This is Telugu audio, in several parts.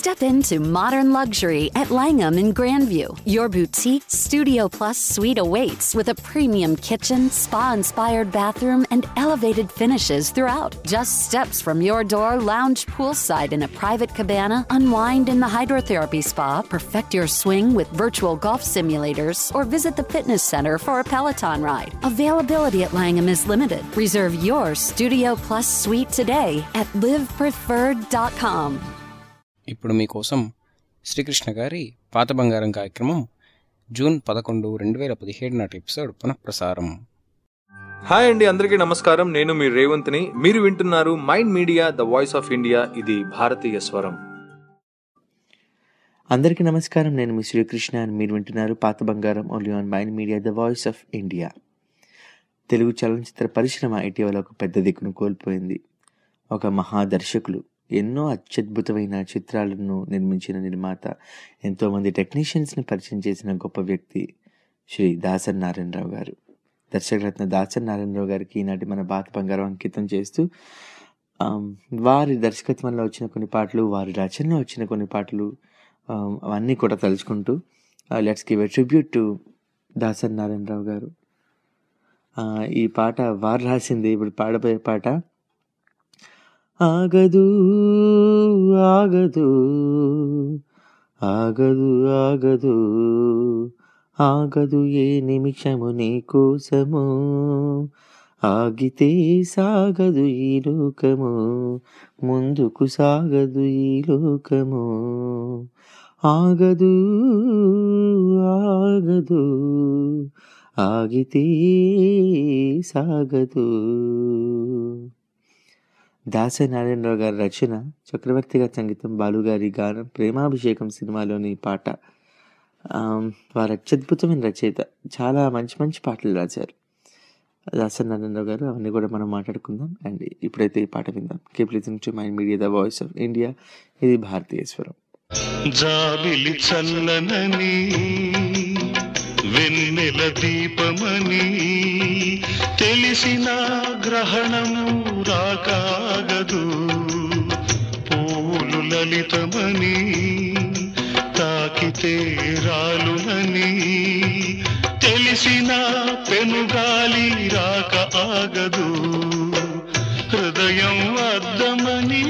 Step into modern luxury at Langham in Grandview. Your boutique Studio Plus suite awaits with a premium kitchen, spa inspired bathroom, and elevated finishes throughout. Just steps from your door, lounge poolside in a private cabana, unwind in the hydrotherapy spa, perfect your swing with virtual golf simulators, or visit the fitness center for a Peloton ride. Availability at Langham is limited. Reserve your Studio Plus suite today at livepreferred.com. ఇప్పుడు మీకోసం శ్రీకృష్ణ గారి పాత బంగారం కార్యక్రమం జూన్ పదకొండు రెండు వేల పదిహేడు నాటి ఎపిసోడ్ పునఃప్రసారం హాయ్ అండి అందరికీ నమస్కారం నేను మీ రేవంత్ని మీరు వింటున్నారు Mind Media the voice of India ఇది భారతీయ స్వరం అందరికీ నమస్కారం నేను మీ శ్రీకృష్ణ అని మీరు వింటున్నారు పాత బంగారం only on Mind Media the voice of India తెలుగు చలనచిత్ర పరిశ్రమ ఇటీవల ఒక పెద్ద దిక్కును కోల్పోయింది ఒక మహాదర్శకులు ఎన్నో అత్యద్భుతమైన చిత్రాలను నిర్మించిన నిర్మాత ఎంతోమంది టెక్నీషియన్స్ని పరిచయం చేసిన గొప్ప వ్యక్తి శ్రీ దాసరి నారాయణరావు గారు దర్శకరత్న దాసరి నారాయణరావు గారికి ఈనాటి మన పాత బంగారం అంకితం చేస్తూ ఆమ్, వారి దర్శకత్వంలో వచ్చిన కొన్ని పాటలు వారి రచనలో వచ్చిన కొన్ని పాటలు ఆమ్, అవన్నీ కూడా తలుచుకుంటూ let's give a tribute to Dasari Narayana Rao garu ఆ, ఈ పాట వారు రాసింది ఇప్పుడు పాడబోయే పాట ఆగదు ఆగదు ఆగదు ఆగదు ఆగదు ఏ నిమిషము నీ కోసము ఆగితే సాగదు ఈ లోకము ముందుకు సాగదు ఈ లోకము ఆగదు ఆగదు ఆగితే సాగదు దాస నారాయణరావు గారి రచన చక్రవర్తి గారి సంగీతం బాలుగారి గానం ప్రేమాభిషేకం సినిమాలోని పాట ఆమ్, వారు అత్యద్భుతమైన రచయిత చాలా మంచి మంచి పాటలు రాశారు దాస నారాయణరావు గారు అవన్నీ కూడా మనం మాట్లాడుకుందాం అండ్ ఇప్పుడైతే ఈ పాట విందాం keep listening to Mind Media the voice of India ఇది భారతీయ స్వరం జాబిలి చల్లనని వెన్నెల దీపమని తెలిసిన గ్రహణము రాకాగదు పూలు లలితమని తాకితే రాలునని తెలిసిన పెనుగాలి రాక ఆగదు హృదయం అద్దమని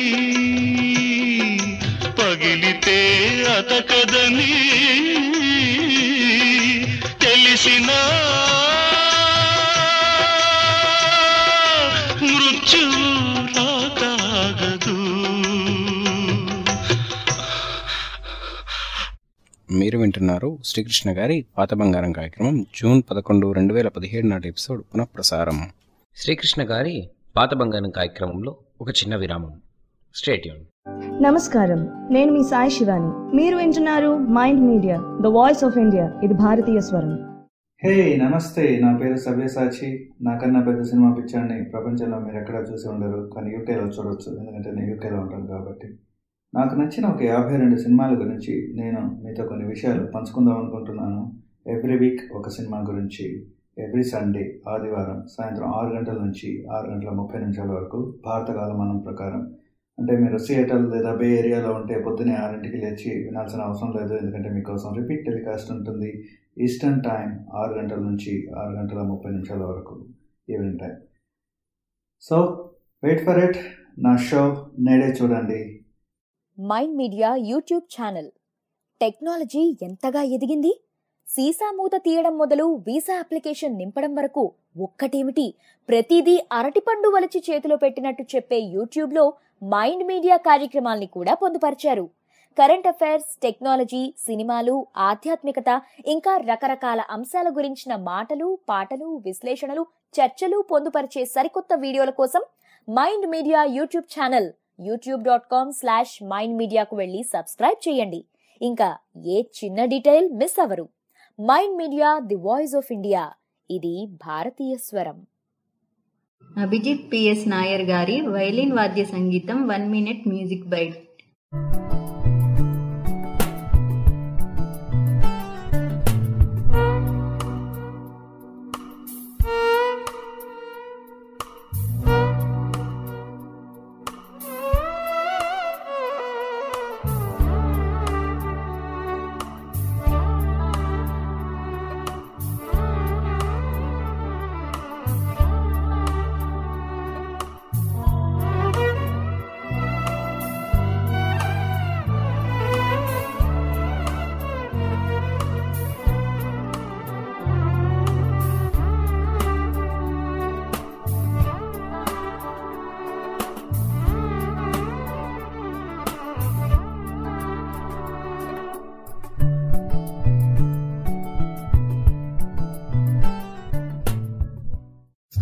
పగిలితే అతకదని తెలిసిన మృత్యు రాకాగదు మీరు వింటున్నారు శ్రీకృష్ణ గారి పాత బంగారం కార్యక్రమం జూన్ పదకొండు రెండు వేల పదిహేడు నాటి ఎపిసోడ్ పునఃప్రసారం శ్రీకృష్ణ గారి పాత బంగారం కార్యక్రమంలో ఒక చిన్న విరామం స్టేట్యూన్ నమస్కారం నేను మీ సాయి శివాని మీరు వింటున్నారు Mind Media the voice of India ఇది భారతీయ స్వరం హే నమస్తే నా పేరు సవ్యసాచి నాకన్నా పెద్ద సినిమా పిక్చర్ని ప్రపంచంలో మీరు ఎక్కడా చూసి ఉండరు కానీ యూకేలో చూడొచ్చు ఎందుకంటే నేను యూకేలో ఉంటాను కాబట్టి నాకు నచ్చిన ఒక యాభై రెండు సినిమాల గురించి నేను మీతో కొన్ని విషయాలు పంచుకుందాం అనుకుంటున్నాను ఎవ్రీ వీక్ ఒక సినిమా గురించి ఎవ్రీ సండే ఆదివారం సాయంత్రం ఆరు గంటల నుంచి ఆరు గంటల ముప్పై నిమిషాల వరకు భారత కాలమానం ప్రకారం అంటే మీరు సియేటర్ లేదా బే ఏరియాలో ఉంటే పొద్దునే ఆరింటికి లేచి వినాల్సిన అవసరం లేదు ఎందుకంటే మీకోసం రిపీట్ టెలికాస్ట్ ఉంటుంది ఈస్టర్న్ టైం ఆరు గంటల నుంచి ఆరు గంటల ముప్పై నిమిషాల వరకు evening time so wait for it నా షో నేడే చూడండి Mind Media YouTube channel technology ఎంతగా ఎదిగింది సీసా మూత తీయడం మొదలు వీసా అప్లికేషన్ నింపడం వరకు ఒక్కటేమిటి ప్రతిదీ అరటిపండు వలిచి చేతిలో పెట్టినట్టు చెప్పే యూట్యూబ్లో మైండ్ మీడియా కార్యక్రమాల్ని కూడా పొందుపరిచారు కరెంట్ అఫైర్స్ టెక్నాలజీ సినిమాలు ఆధ్యాత్మికత ఇంకా రకరకాల అంశాల గురించిన మాటలు పాటలు విశ్లేషణలు చర్చలు పొందుపరిచే సరికొత్త వీడియోల కోసం Mind Media YouTube channel YouTube dot com slash Mind మీడియాకు వెళ్ళి సబ్స్క్రైబ్ చేయండి ఇంకా ఏ చిన్న డీటెయిల్ మిస్ అవరు Mind Media the voice of India ఇది భారతీయ స్వరం అభిజిత్ పిఎస్ నాయర్ గారి వైలిన్ వాద్య సంగీతం one minute music bite Thank you.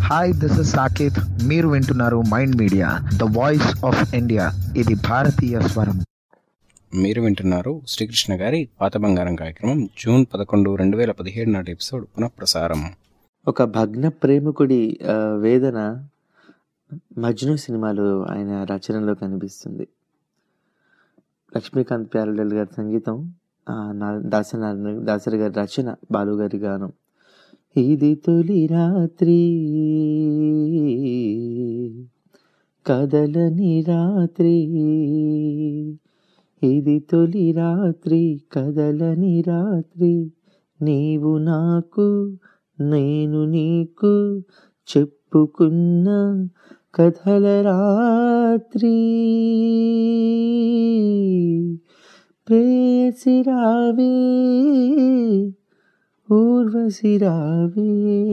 Hi this is Saketh మీరు వింటున్నారు Mind Media the voice of India ఇది భారతీయ స్వరం మీరు వింటున్నారు శ్రీకృష్ణ గారి పాత బంగారం కార్యక్రమం జూన్ పదకొండు రెండు వేల పదిహేడు నాటి ఎపిసోడ్ పునఃప్రసారం ఒక భగ్న ప్రేమికుడి ఆ, వేదన మజ్ను సినిమాలో ఆయన రచనలో కనిపిస్తుంది లక్ష్మీకాంత్ ప్యారడల్ గారి సంగీతం ఆ, నా- దాసనారాయణ దాసరి గారి రచన బాలు గారి గానం ఇది తొలి రాత్రి కదలని రాత్రి ఇది తొలి రాత్రి కదలని రాత్రి నీవు నాకు నేను నీకు చెప్పుకున్న కథల రాత్రి ప్రేయసి రావే ఊర్వశి రావే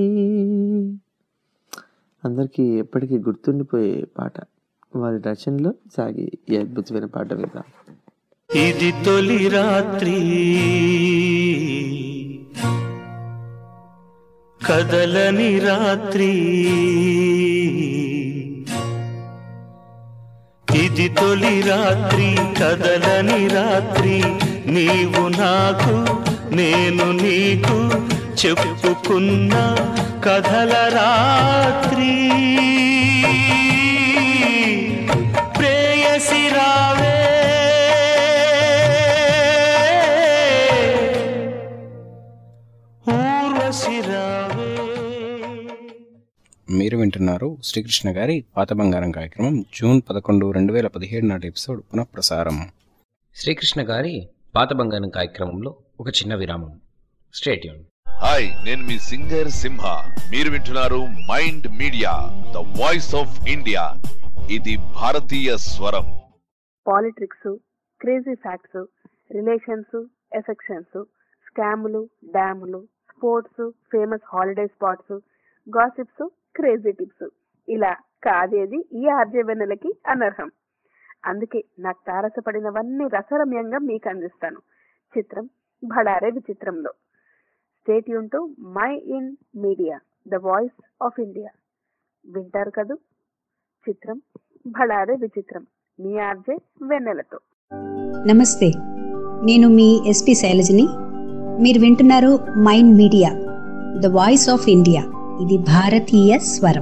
అందరికీ ఎప్పటికీ గుర్తుండిపోయే పాట వారి రచనలో సాగి ఈ అద్భుతమైన పాట విందాం ఇది తొలి రాత్రి కదలని రాత్రి ఇది తొలి రాత్రి కదలని రాత్రి నీవు నాకు నేను నీకు చెప్పుకున్న కథల రాత్రి ప్రేయసి రావే ఊర్వశి రావే మీరు వింటున్నారు శ్రీకృష్ణ గారి పాత బంగారం కార్యక్రమం జూన్ పదకొండు రెండు వేల పదిహేడు నాటి ఎపిసోడ్ పునఃప్రసారం శ్రీకృష్ణ గారి పాత బంగారం కార్యక్రమంలో ఒక చిన్న విరామం స్టేట్యూన్ హాయ్ నేను మీ సింగర్ సింహ మీరు వింటున్నారు Mind Media the voice of India ఇది భారతీయ స్వరం politics crazy facts relations affections స్కాములు డ్యాములు sports famous holiday spots gossips crazy tips ఇలా కాదేది ఈ ఆర్జవెన్నెలకి అనర్హం అందుకే నాకు తారసపడినవన్నీ రసరమ్యంగా మీకు అందిస్తాను చిత్రం భడారే విచిత్రంలో స్టేట్ యూన్ to Mind Media the voice of India వింటారు కదూ చిత్రం భడారే విచిత్రం మీ ఆర్జే వెన్నెలతో నమస్తే నేను మీ ఎస్పి శైలజని మీరు వింటున్నారు Mind Media the voice of India ఇది భారతీయ స్వరం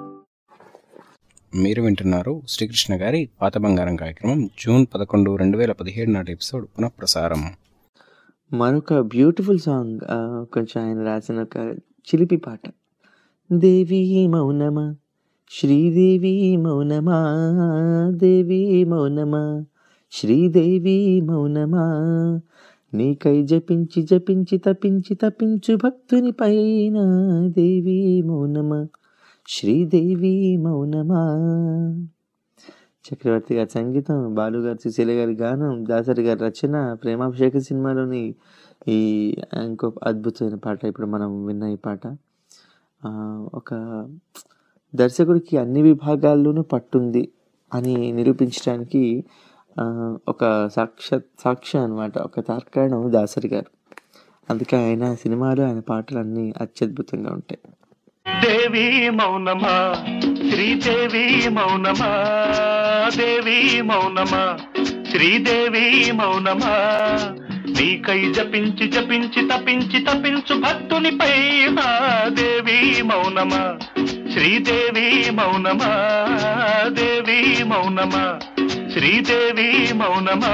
మీరు వింటున్నారు శ్రీకృష్ణ గారి పాత బంగారం కార్యక్రమం జూన్ పదకొండు రెండు వేల పదిహేడు నాటి ఎపిసోడ్ పునఃప్రసారం మరొక బ్యూటిఫుల్ సాంగ్ ఆ, కొంచెం ఆయన రాసిన ఒక చిలిపి పాట దేవి మౌనమా శ్రీదేవి మౌనమా దేవి మౌనమా శ్రీదేవి మౌనమా నీకై జపించి జపించి తపించి తపించు భక్తుని పైన దేవి మౌనమా శ్రీదేవి మౌనమా చక్రవర్తి గారి సంగీతం బాలు గారి సుశీల గారి గానం దాసరి గారి రచన ప్రేమాభిషేక సినిమాలోని ఈ ఇంకో అద్భుతమైన పాట ఇప్పుడు మనం విన్న ఈ పాట ఆ, ఒక దర్శకుడికి అన్ని విభాగాల్లోనూ పట్టుంది అని నిరూపించడానికి ఆ, ఒక సాక్ష సాక్ష్యం అనమాట ఒక తార్కాణం దాసరి గారు అందుకే ఆయన సినిమాలో ఆయన పాటలు అన్నీ అత్యద్భుతంగా ఉంటాయి దేవి మౌనమా శ్రీదేవి మౌనమా దేవి మౌనమా శ్రీదేవి మౌనమా నీకై జపించి జపించి తపించి తపించు భక్తుని పైన దేవి మౌనమా శ్రీదేవి మౌనమా దేవి మౌనమా శ్రీదేవి మౌనమా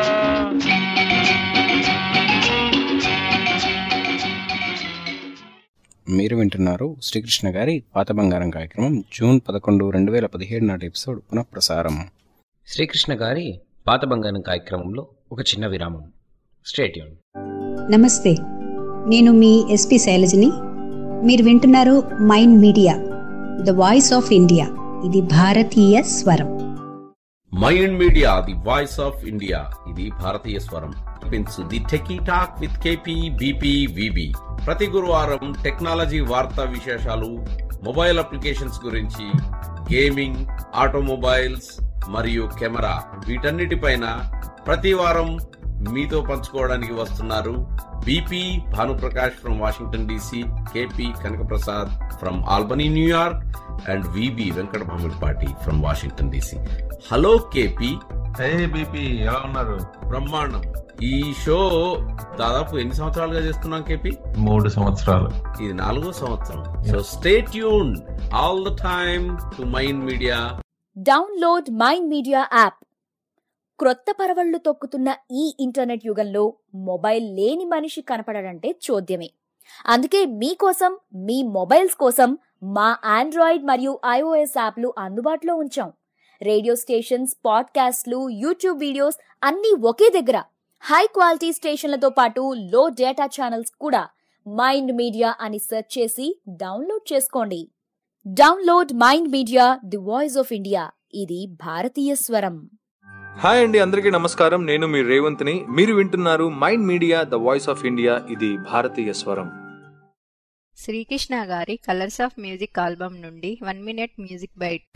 మీరు వింటున్నారు శ్రీకృష్ణ గారి పాత బంగారం కార్యక్రమం జూన్ పదకొండు రెండు వేల పదిహేడు నాటి ఎపిసోడ్ పునఃప్రసారం శ్రీకృష్ణ గారి పాత బంగారం కార్యక్రమంలో ఒక చిన్న విరామం స్టేట్యూన్ నమస్తే నేను మీ ఎస్పి శైలజని మీరు వింటున్నారు Mind Media the voice of India ఇది భారతీయ స్వరం Mind Media the voice of India ఇది భారతీయ స్వరం పిన్స్ the techie talk with KP BP VB ప్రతి గురువారం టెక్నాలజీ వార్తా విశేషాలు మొబైల్ అప్లికేషన్స్ గురించి గేమింగ్ ఆటోమొబైల్స్ మరియు కెమెరా వీటన్నిటిపైన ప్రతి వారం మీతో పంచుకోవడానికి వస్తున్నారు BP Bhanuprakash from Washington DC KP Kanakaprasad from Albany New York and VB Venkata Bhamidipati from Washington DC hello KP BP ఎలా ఉన్నారు బ్రహ్మాండం ఈ షో దాదాపు ఎన్ని సంవత్సరాలుగా చేస్తున్నాం కేపీ మూడు సంవత్సరాలు ఇది నాలుగో సంవత్సరం so stay tune all the time to Mind Media download Mind Media app క్రొత్త పరవళ్లు తొక్కుతున్న ఈ ఇంటర్నెట్ యుగంలో మొబైల్ లేని మనిషి కనపడడంటే చోద్యమే అందుకే మీకోసం మీ మొబైల్స్ కోసం మా ఆండ్రాయిడ్ మరియు ఐఓఎస్ యాప్లు అందుబాటులో ఉంచాం రేడియో స్టేషన్స్ పాడ్కాస్ట్లు యూట్యూబ్ వీడియోస్ అన్నీ ఒకే దగ్గర హై క్వాలిటీ స్టేషన్లతో పాటు లో డేటా ఛానల్స్ కూడా మైండ్ మీడియా అని సెర్చ్ చేసి డౌన్లోడ్ చేసుకోండి download Mind Media the voice of India ఇది భారతీయ స్వరం హాయ్ అండి అందరికీ నమస్కారం నేను మీ రేవంత్ని మీరు వింటున్నారు Mind Media the voice of India ఇది భారతీయ స్వరం Srikrishna garu colours of music album నుండి one minute music bite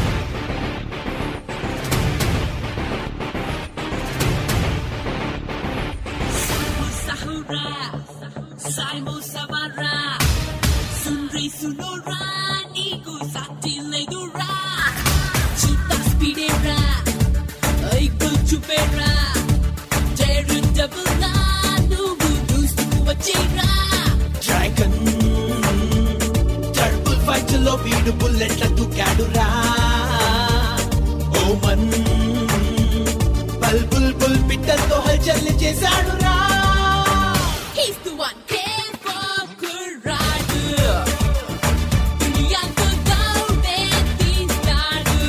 Saimo Samara Sunri Sunora Niku Sati Legura Chuta Spidera Eagle Chupera Jeru Double Nubu Dustu Wachira dragon టర్బుల్ ఫైట్ లో వీడు బుల్లెట్ల దూకాడురా ఓమన్ బల్ బుల్ బుల్ పిట్టలతో హల్చల్ చేశాడురా He's the one came for Kuradu Duniyanko Gaune Tinadu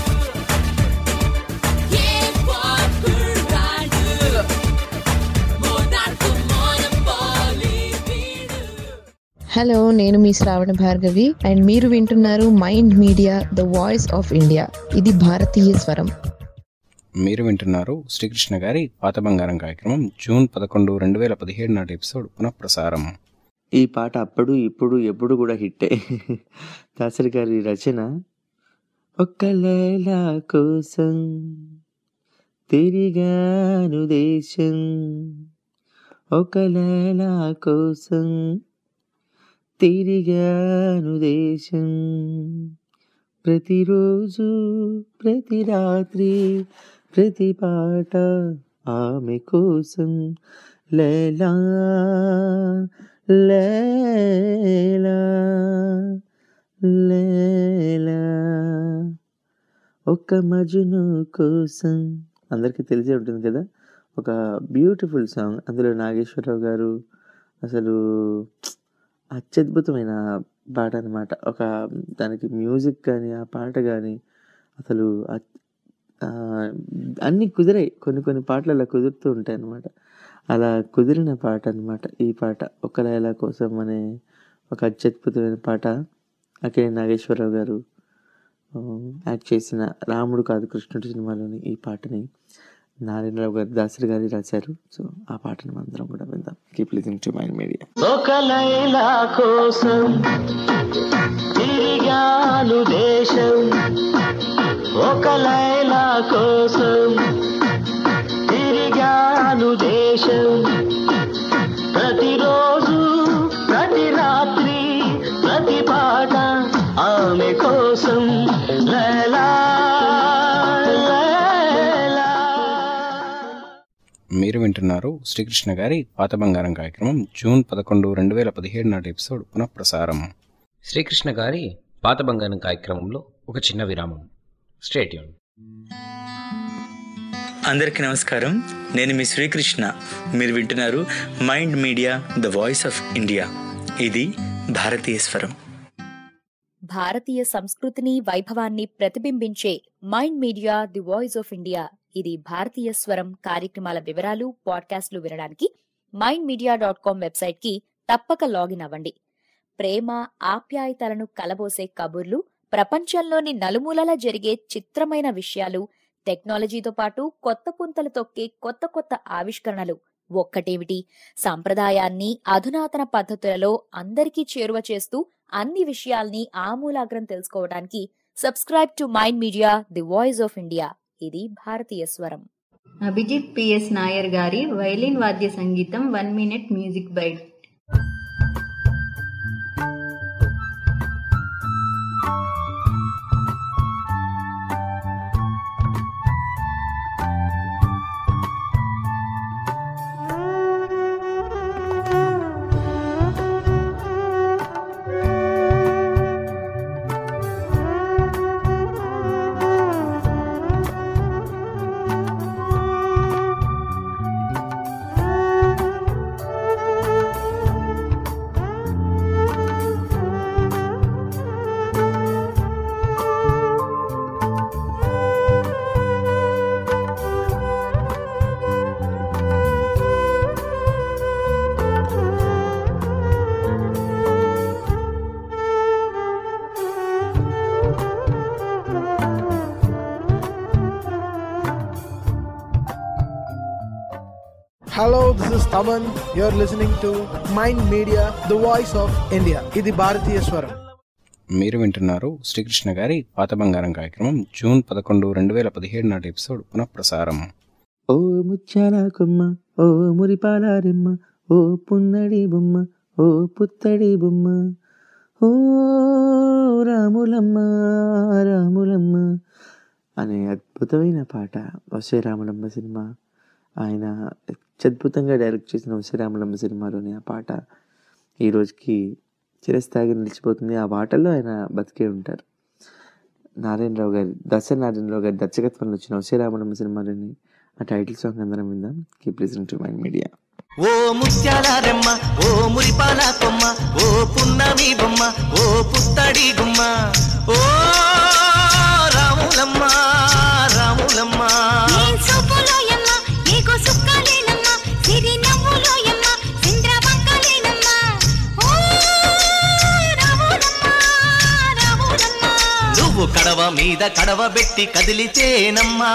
Came for Kuradu Monarcho Monopoly hello నేను మీ శ్రావణ భార్గవి అండ్ మీరు వింటున్నారు Mind Media the voice of India ఇది భారతీయ స్వరం మీరు వింటున్నారు శ్రీకృష్ణ గారి పాత బంగారం కార్యక్రమం జూన్ పదకొండు రెండు వేల పదిహేడు నాటి ఎపిసోడ్ పునఃప్రసారం ఈ పాట అప్పుడు ఇప్పుడు ఎప్పుడు కూడా హిట్టే దాసరి గారి రచన ఒక్క లైలా కోసం తిరిగాను దేశం ఒక లైలా కోసం తిరిగాను దేశం ప్రతిరోజు ప్రతి రాత్రి ప్రతి పాట ఆమె కోసం లైలా లైలా లైలా ఒక్క మజును కోసం అందరికీ తెలిసే ఉంటుంది కదా ఒక బ్యూటిఫుల్ సాంగ్ అందులో నాగేశ్వరరావు గారు అసలు అత్యద్భుతమైన పాట అనమాట ఒక దానికి మ్యూజిక్ కానీ ఆ పాట కానీ అసలు అత్- ఆ, అన్నీ కుదిరాయి కొన్ని కొన్ని పాటలు అలా కుదురుతూ ఉంటాయి అన్నమాట అలా కుదిరిన పాట అన్నమాట ఈ పాట ఒక లైలా కోసం అనే ఒక అత్యద్భుతమైన పాట అక్కడే నాగేశ్వరరావు గారు ఆ, యాక్ట్ చేసిన రాముడు కాదు కృష్ణుడు సినిమాలోని ఈ పాటని నారాయణరావు గారు దాసరి గారి రాశారు సో ఆ పాటను అందరం కూడా విందాం keep listening to Mind Media ఒక లైలా కోసం తిరిగాను దేశం ఒక లైలా కోసం తిరిగాను దేశం ప్రతిరోజు ప్రతి రాత్రి ప్రతి పాట ఆమె కోసం లైలా లైలా మీరు వింటున్నారు శ్రీకృష్ణ గారి పాత బంగారం కార్యక్రమం జూన్ పదకొండు రెండు వేల పదిహేడు నాటి ఎపిసోడ్ పునఃప్రసారం శ్రీకృష్ణ గారి పాత బంగారం కార్యక్రమంలో ఒక చిన్న విరామం స్టేట్యూన్ అందరికీ నమస్కారం నేను మీ శ్రీకృష్ణ మీరు వింటున్నారు Mind Media the voice of India ఇది భారతీయ స్వరం భారతీయ సంస్కృతిని వైభవాన్ని ప్రతిబింబించే Mind Media the voice of India ఇది భారతీయ స్వరం కార్యక్రమాల వివరాలు పాడ్కాస్ట్లు వినడానికి Mind Media dot com website కి తప్పక లాగిన్ అవ్వండి ప్రేమ ఆప్యాయతలను కలబోసే కబుర్లు ప్రపంచంలోని నలుమూలలా జరిగే చిత్రమైన విషయాలు టెక్నాలజీతో పాటు కొత్త పుంతలు తొక్కే కొత్త కొత్త ఆవిష్కరణలు ఒక్కటేమిటి సాంప్రదాయాన్ని అధునాతన పద్ధతులలో అందరికీ చేరువ చేస్తూ అన్ని విషయాల్ని ఆమూలాగ్రం తెలుసుకోవడానికి subscribe to Mind Media the voice of India ఇది భారతీయ స్వరం అభిజిత్ పిఎస్ నాయర్ గారి వైలిన్ వాద్య సంగీతం one minute music bite Hello, this is Taman. You're listening to Mind Media, the voice of India. ఇది భారతీయ స్వరం మీరు వింటున్నారు శ్రీకృష్ణ గారి పాత బంగారం కార్యక్రమం జూన్ పదకొండు రెండు వేల పదిహేడు నాటి ఎపిసోడ్ పునఃప్రసారం ఓ ముచ్చాల కొమ్మ ఓ మురిపాల రెమ్మ ఓ పున్నడి బొమ్మ ఓ పుత్తడి బొమ్మ ఓ రాములమ్మ రాములమ్మ అనే అద్భుతమైన పాట వసే రాములమ్మ సినిమా ఆయన అత్యద్భుతంగా డైరెక్ట్ చేసిన వసే రాములమ్మ సినిమాలోని ఆ పాట ఈ రోజుకి చిరస్థాయిగా నిలిచిపోతుంది ఆ పాటల్లో ఆయన బతికే ఉంటారు నారాయణరావు గారి దశ నారాయణరావు గారి దర్శకత్వంలో వచ్చిన వసే రాములమ్మ సినిమాలోని ఆ టైటిల్ సాంగ్ అందరం విందాం keep listen to Mind Media ఓ ముత్యాల రెమ్మ ఓ మురిపాల కొమ్మ ఓ పున్నమి బొమ్మ ఓ పుత్తడి గుమ్మ ఓ రాములమ్మ రాములమ్మ నువ్వు కడవ మీద కడవ పెట్టి కదిలితేనమ్మా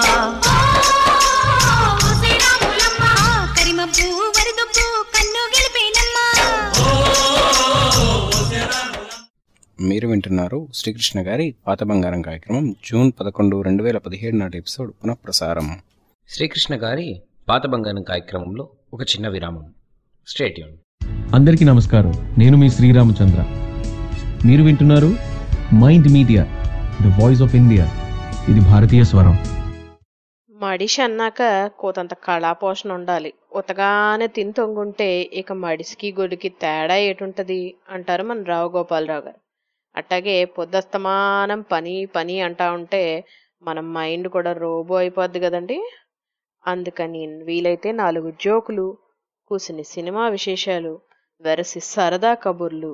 మీరు వింటున్నారు శ్రీకృష్ణ గారి పాత బంగారం కార్యక్రమం జూన్ పదకొండు రెండు వేల పదిహేడు నాటి ఎపిసోడ్ పునఃప్రసారం శ్రీకృష్ణ గారి పాత బంగారం కార్యక్రమంలో ఒక చిన్న విరామం స్టేట్యూన్ అందరికీ నమస్కారం నేను మీ శ్రీరామచంద్ర మీరు వింటున్నారు Mind Media the voice of India ఇది భారతీయ స్వరం మడిషి అన్నాక కోతంత కళాపోషణ ఉండాలి ఉతగానే తిని తొంగుంటే ఇక మడిసికి గొడికి తేడా ఏటుంటది అంటారు మన రావు గోపాలరావు గారు అట్టాగే పొద్దస్తమానం పని పని అంటా ఉంటే మన మైండ్ కూడా రోబో అయిపోద్ది కదండి అందుకని వీలైతే నాలుగు జోకులు కూసిని సినిమా విశేషాలు వెరసి సరదా కబుర్లు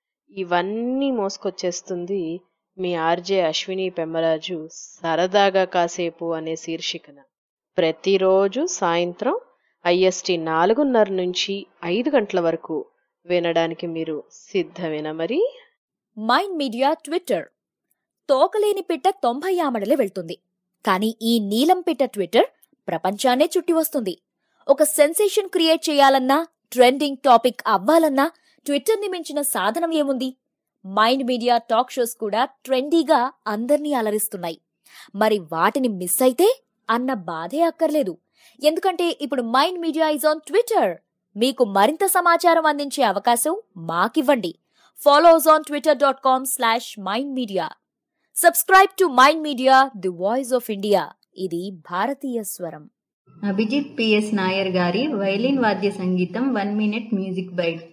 ఇవన్నీ మోసుకొచ్చేస్తుంది మీ ఆర్జే అశ్విని పెమ్మరాజు సరదాగా కాసేపు అనే శీర్షికన ప్రతిరోజు సాయంత్రం ఐఎస్టి నాలుగున్నర నుంచి ఐదు గంటల వరకు వినడానికి మీరు సిద్ధమేనా మరి మైండ్ మీడియా ట్విట్టర్ తోకలేని పిట్ట తొంభై ఆమడలే వెళ్తుంది కానీ ఈ నీలం పిట్ట ట్విట్టర్ ప్రపంచాన్నే చుట్టి వస్తుంది ఒక సెన్సేషన్ క్రియేట్ చేయాలన్నా ట్రెండింగ్ టాపిక్ అవ్వాలన్నా ట్విట్టర్ని మించిన సాధనం ఏముంది మైండ్ మీడియా టాక్ షోస్ కూడా ట్రెండీగా అందర్నీ అలరిస్తున్నాయి మరి వాటిని మిస్ అయితే అన్న బాధే అక్కర్లేదు ఎందుకంటే ఇప్పుడు Mind Media is on Twitter మీకు మరింత సమాచారం అందించే అవకాశం మాకివ్వండి follow us on Twitter dot com slash Mind Media subscribe to Mind Media the voice of India ఇది భారతీయ స్వరం అభిజిత్ పిఎస్ నాయర్ గారి వైలిన్ వాద్య సంగీతం one minute music bite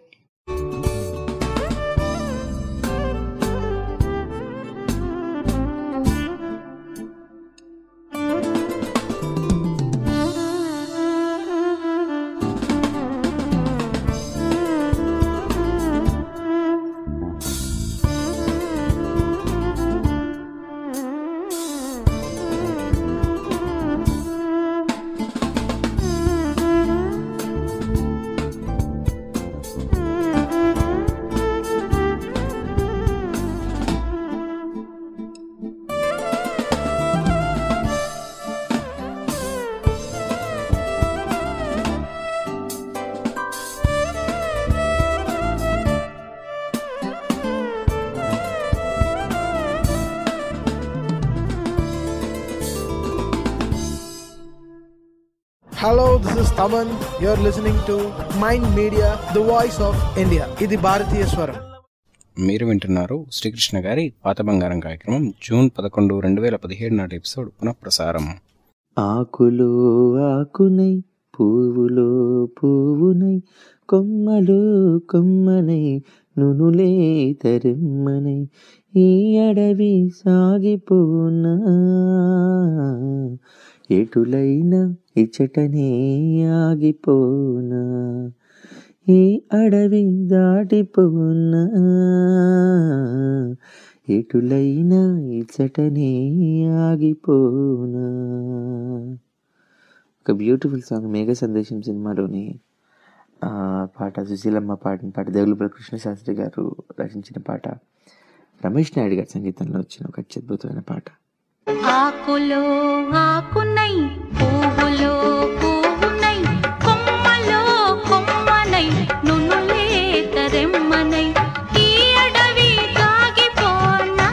Thank you. Hello, this is Taman. You're listening to Mind Media, the voice of India. ఇది భారతీయ స్వరం మీరు వింటున్నారు శ్రీకృష్ణ గారి పాత బంగారం కార్యక్రమం జూన్ పదకొండు రెండు వేల పదిహేడు నాటి ఎపిసోడ్ పునఃప్రసారం ఆకులో ఆకునై పువ్వులో పువ్వునై కొమ్మలో కొమ్మనై నునులే తరెమ్మనై ఈ అడవి సాగిపోనా ఎటులైనా ఇచ్చటనే ఆగిపోనా ఈ అడవి దాటిపోనా ఎటులైనా ఇచ్చటనే ఆగిపోనా ఒక బ్యూటిఫుల్ సాంగ్ మేఘ సందేశం సినిమాలోని ఆ, పాట సుశీలమ్మ పాడిన పాట దేవులపల్లి కృష్ణశాస్త్రి గారు రచించిన పాట రమేష్ నాయుడు గారి సంగీతంలో వచ్చిన ఒక అత్యద్భుతమైన పాట ఆకులో ఆకునై పువ్వులో పువ్వునై కొమ్మలో కొమ్మనై నునులే తరెమ్మనై ఈ అడవి దాగిపోనా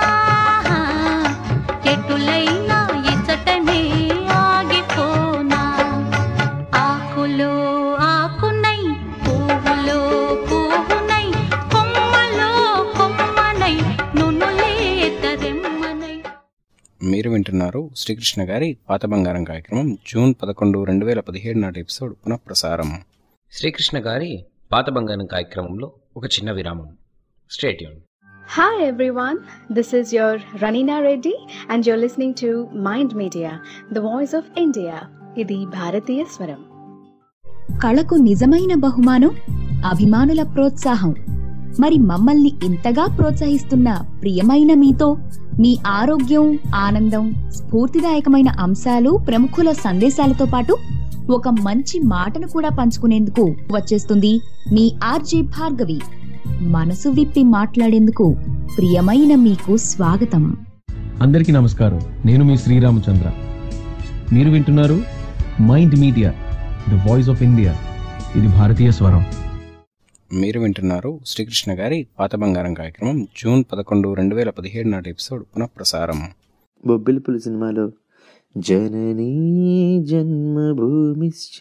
ఎటులైనా ఇచ్చటనే ఆగిపోనా ఆకులో ఆకునై పువ్వులో పువ్వునై కొమ్మలో కొమ్మనై నునులే తరెమ్మనై మీరు వింటున్నారు శ్రీకృష్ణ గారి పాత బంగారం కార్యక్రమం జూన్ పదకొండు రెండు వేల పదిహేడు నాటి ఎపిసోడ్ పునఃప్రసారం శ్రీకృష్ణ గారి పాత బంగారం కార్యక్రమంలో ఒక చిన్న విరామం stay tuned Hi everyone, this is your Ranina Reddy and you're listening to Mind Media, the voice of India. ఇది భారతీయ స్వరం కళకు నిజమైన బహుమానం అభిమానుల ప్రోత్సాహం మరి మమ్మల్ని ఇంతగా ప్రోత్సహిస్తున్న ప్రియమైన మీతో మీ ఆరోగ్యం ఆనందం స్ఫూర్తిదాయకమైన అంశాలు ప్రముఖుల సందేశాలతో పాటు ఒక మంచి మాటను కూడా పంచుకునేందుకు వచ్చేస్తుంది మీ ఆర్జే భార్గవి మనసు విప్పి మాట్లాడేందుకు ప్రియమైన మీకు స్వాగతం అందరికీ నమస్కారం నేను మీ శ్రీరామచంద్ర మీరు వింటున్నారు Mind Media the voice of India ఇది భారతీయ స్వరం మీరు వింటున్నారు శ్రీకృష్ణ గారి పాత బంగారం కార్యక్రమం జూన్ పదకొండు రెండు వేల పదిహేడు నాటి ఎపిసోడ్ పునఃప్రసారం బొబ్బిలిపులి సినిమాలో జననీ జన్మభూమిశ్చ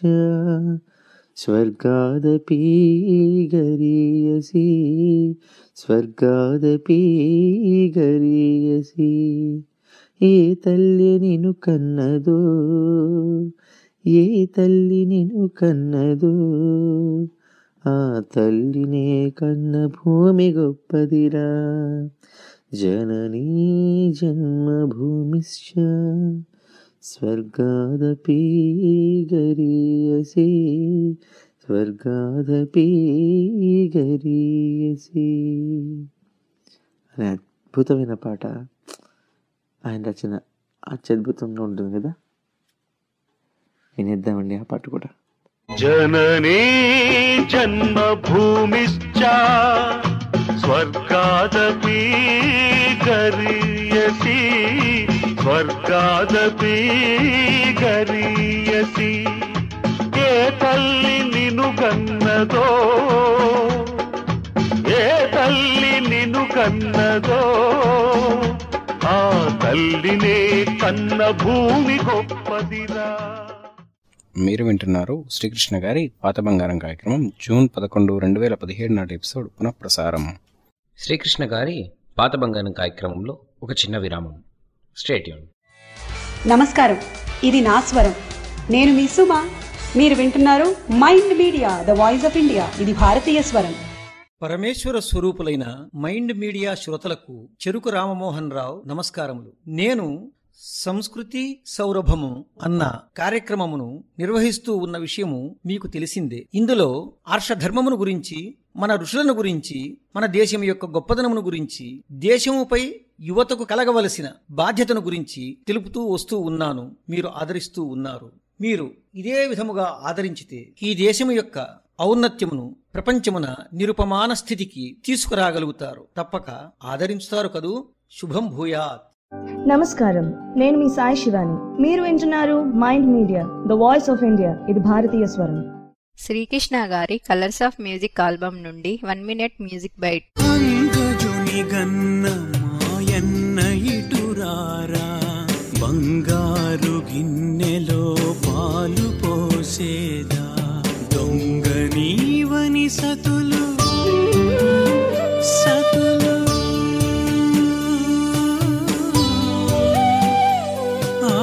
స్వర్గాదపి గరీయసి స్వర్గాదపి గరీయసి ఏ తల్లి నిన్ను కన్నదో ఏ తల్లి నిన్ను కన్నదో ఆ తల్లినే కన్న భూమి గొప్పదిరా జననీ జన్మభూమిశ్చ స్వర్గాదపి గరీయసి స్వర్గాదపి గరీయసి అనే అద్భుతమైన పాట ఆయన రచన అత్యద్భుతంగా ఉంటుంది కదా వినేద్దామండి ఆ పాట కూడా जननी जन्मभूमिश्च स्वर्गादपि गरीयसि స్వర్గాదపి గరీయసి ఏ తల్లి నిను కన్నదో ఏ తల్లి నిను కన్నదో ఆ తల్లినే కన్న భూమి గొప్పదిరా మీరు వింటున్నారు శ్రీకృష్ణ గారి పాత బంగారం కార్యక్రమం జూన్ పదకొండు రెండు వేల పదిహేడు నాటి ఎపిసోడ్ పునఃప్రసారం శ్రీకృష్ణ గారి పాత బంగారం కార్యక్రమంలో ఒక చిన్న విరామం స్టేట్యూన్ నమస్కారం ఇది నా స్వరం నేను మీ సుమ మీరు వింటున్నారు Mind Media the voice of India ఇది భారతీయ స్వరం పరమేశ్వర స్వరూపులైన మైండ్ మీడియా శ్రోతలకు చెరుకు రామమోహన్ రావు నమస్కారములు నేను సంస్కృతి సౌరభము అన్న కార్యక్రమమును నిర్వహిస్తూ ఉన్న విషయము మీకు తెలిసిందే ఇందులో ఆర్షధర్మమును గురించి మన ఋషులను గురించి మన దేశం యొక్క గొప్పదనమును గురించి దేశముపై యువతకు కలగవలసిన బాధ్యతను గురించి తెలుపుతూ వస్తూ ఉన్నాను మీరు ఆదరిస్తూ ఉన్నారు మీరు ఇదే విధముగా ఆదరించితే ఈ దేశము యొక్క ఔన్నత్యమును ప్రపంచమున నిరుపమాన స్థితికి తీసుకురాగలుగుతారు తప్పక ఆదరించుతారు కదూ శుభం భూయాత్ నమస్కారం నేను మీ సాయి శివాని మీరు వింటున్నారు Mind Media the voice of India ఇది భారతీయ స్వరం Srikrishna garu colours of music album నుండి వన్ మినిట్ మ్యూజిక్ బైట్ అంగజుని గన్న మాయన్న ఇటురారా బంగారు గిన్నెలో పాలు పో చేసేదా దొంగ నీవని సతులు సతులు ఆ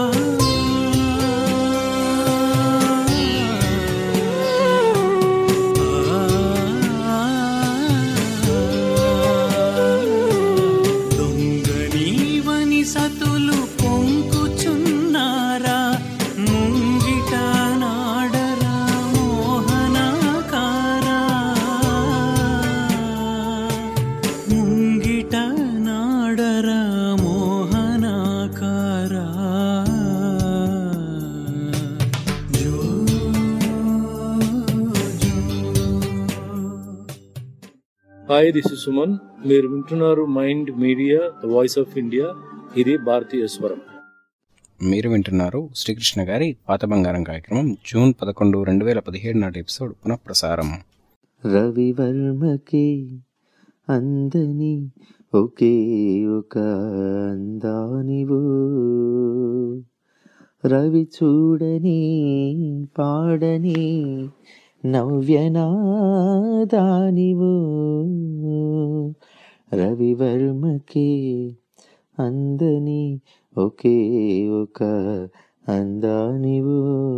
దొంగ నీవని సతులు పొంకుచున్నారా ముంగిట నాడరా మోహనాకారా ముంగిట నాడరా మోహనాకారా హాయ్ దిస్ ఇస్ సుమన్ మీరు వింటున్నారు Mind Media the voice of India ఇది భారతీయ స్వరం మీరు వింటున్నారు శ్రీకృష్ణ గారి పాత బంగారం కార్యక్రమం జూన్ పదకొండు రెండు వేల పదిహేడు నాటి ఎపిసోడ్ పునఃప్రసారం రవివర్మకి అందని ఒకే ఒక అందానివు రవి చూడని పాడని నవ్యనాదానివు రవివర్మకి అందని ఒకే ఒక అందానివు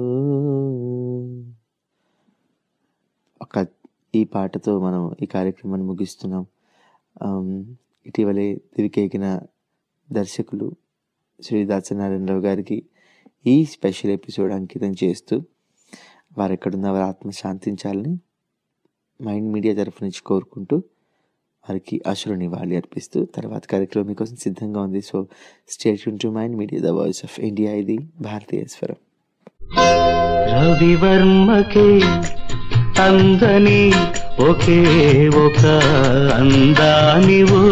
ఒక ఈ పాటతో మనం ఈ కార్యక్రమాన్ని ముగిస్తున్నాం ఆమ్, ఇటీవలే దివికెక్కిన దర్శకులు శ్రీ దాసనారాయణరావు గారికి ఈ స్పెషల్ ఎపిసోడ్ అంకితం చేస్తూ వారు ఎక్కడున్న వారి ఆత్మ శాంతించాలని మైండ్ మీడియా తరఫు నుంచి కోరుకుంటూ వారికి అశ్రు నివాళి అర్పిస్తూ తర్వాత కార్యక్రమం మీకోసం సిద్ధంగా ఉంది so stay tuned to Mind Media the voice of India ఇది భారతీయ స్వరం రవివర్మకే అందని ఒకే ఒక అందానివు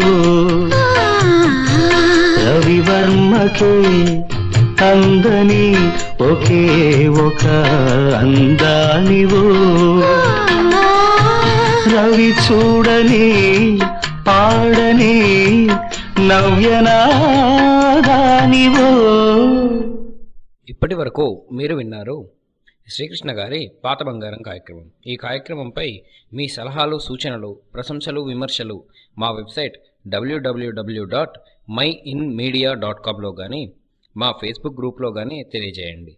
రవివర్మకే అందని ఒకే ఒక అందానివు రవి చూడని పాడని నవ్యనాదానివు ఇప్పటి వరకు మీరు విన్నారు శ్రీకృష్ణ గారి పాత బంగారం కార్యక్రమం ఈ కార్యక్రమంపై మీ సలహాలు సూచనలు ప్రశంసలు విమర్శలు మా వెబ్సైట్ డబ్ల్యూడబ్ల్యూడబ్ల్యూ dot Mind Media dot కామ్లో కానీ మా ఫేస్బుక్ గ్రూప్లో కానీ తెలియజేయండి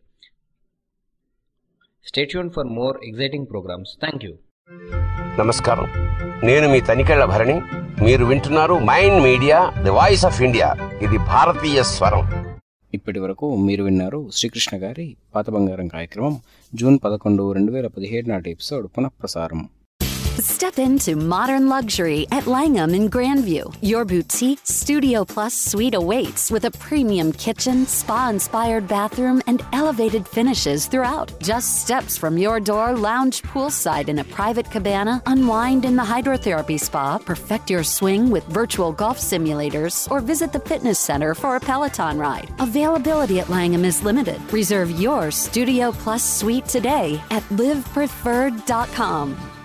stay tuned for more exciting programmes thank you నమస్కారం నేను మీ తనికెళ్ల భరణి మీరు వింటున్నారు Mind Media the voice of India ఇది భారతీయ స్వరం ఇప్పటి వరకు మీరు విన్నారు శ్రీకృష్ణ గారి పాత బంగారం కార్యక్రమం జూన్ పదకొండు రెండు వేల పదిహేడు నాటి ఎపిసోడ్ పునఃప్రసారం Step into modern luxury at Langham in Grandview. Your boutique Studio Plus suite awaits with a premium kitchen, spa inspired bathroom, and elevated finishes throughout. Just steps from your door, lounge poolside in a private cabana, unwind in the hydrotherapy spa, perfect your swing with virtual golf simulators, or visit the fitness center for a Peloton ride. Availability at Langham is limited. Reserve your Studio Plus suite today at livepreferred.com.